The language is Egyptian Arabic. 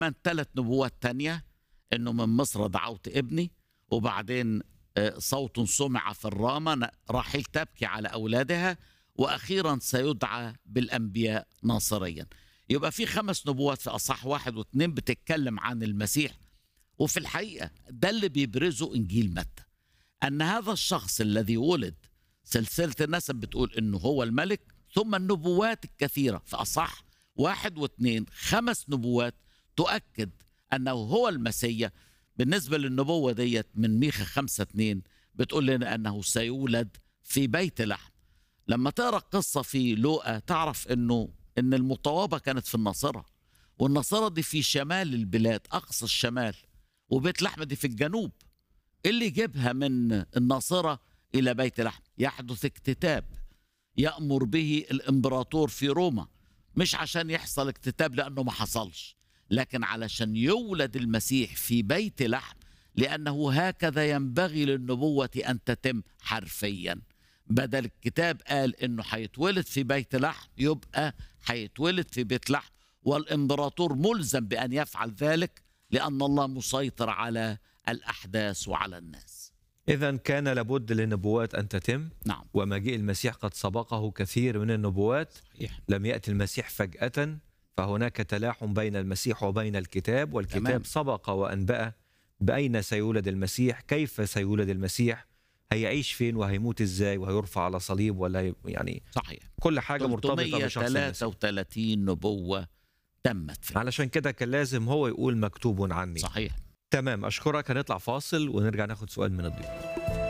من ثلاث نبوات تانية انه من مصر دعوت ابني وبعدين آه، صوت سمع في الرامة ن- راحيل تبكي على أولادها وأخيرا سيدعى بالأنبياء ناصريا يبقى في خمس نبوات في أصح واحد واثنين بتتكلم عن المسيح وفي الحقيقة ده اللي بيبرزه إنجيل متى أن هذا الشخص الذي ولد سلسلة النسب بتقول إنه هو الملك ثم النبوات الكثيرة في أصح واحد واثنين خمس نبوات تؤكد أنه هو المسيا بالنسبة للنبوة ديت من ميخا خمسة اتنين بتقول لنا أنه سيولد في بيت لحم لما تقرأ قصة في لوقا تعرف أنه أن المطوبة كانت في الناصرة والناصرة دي في شمال البلاد أقصى الشمال وبيت لحم دي في الجنوب اللي يجيبها من الناصرة إلى بيت لحم يحدث اكتتاب يأمر به الإمبراطور في روما مش عشان يحصل اكتتاب لأنه ما حصلش لكن علشان يولد المسيح في بيت لحم لأنه هكذا ينبغي للنبوة أن تتم حرفيا بدل الكتاب قال أنه هيتولد في بيت لحم يبقى هيتولد في بيت لحم والإمبراطور ملزم بأن يفعل ذلك لأن الله مسيطر على الأحداث وعلى الناس إذا كان لابد للنبوات أن تتم نعم ومجيء المسيح قد سبقه كثير من النبوات صحيح لم يأتي المسيح فجأة فهناك تلاحم بين المسيح وبين الكتاب والكتاب تمام. سبق وأنبأ بأين سيولد المسيح كيف سيولد المسيح هيعيش فين وهيموت ازاي وهيرفع على صليب ولا هي- يعني صحيح كل حاجة مرتبطة بشخص المسيح 333 نبوة تمت فيه علشان كده كان لازم هو يقول مكتوب عني صحيح تمام أشكرك هنطلع فاصل ونرجع ناخد سؤال من الضيوف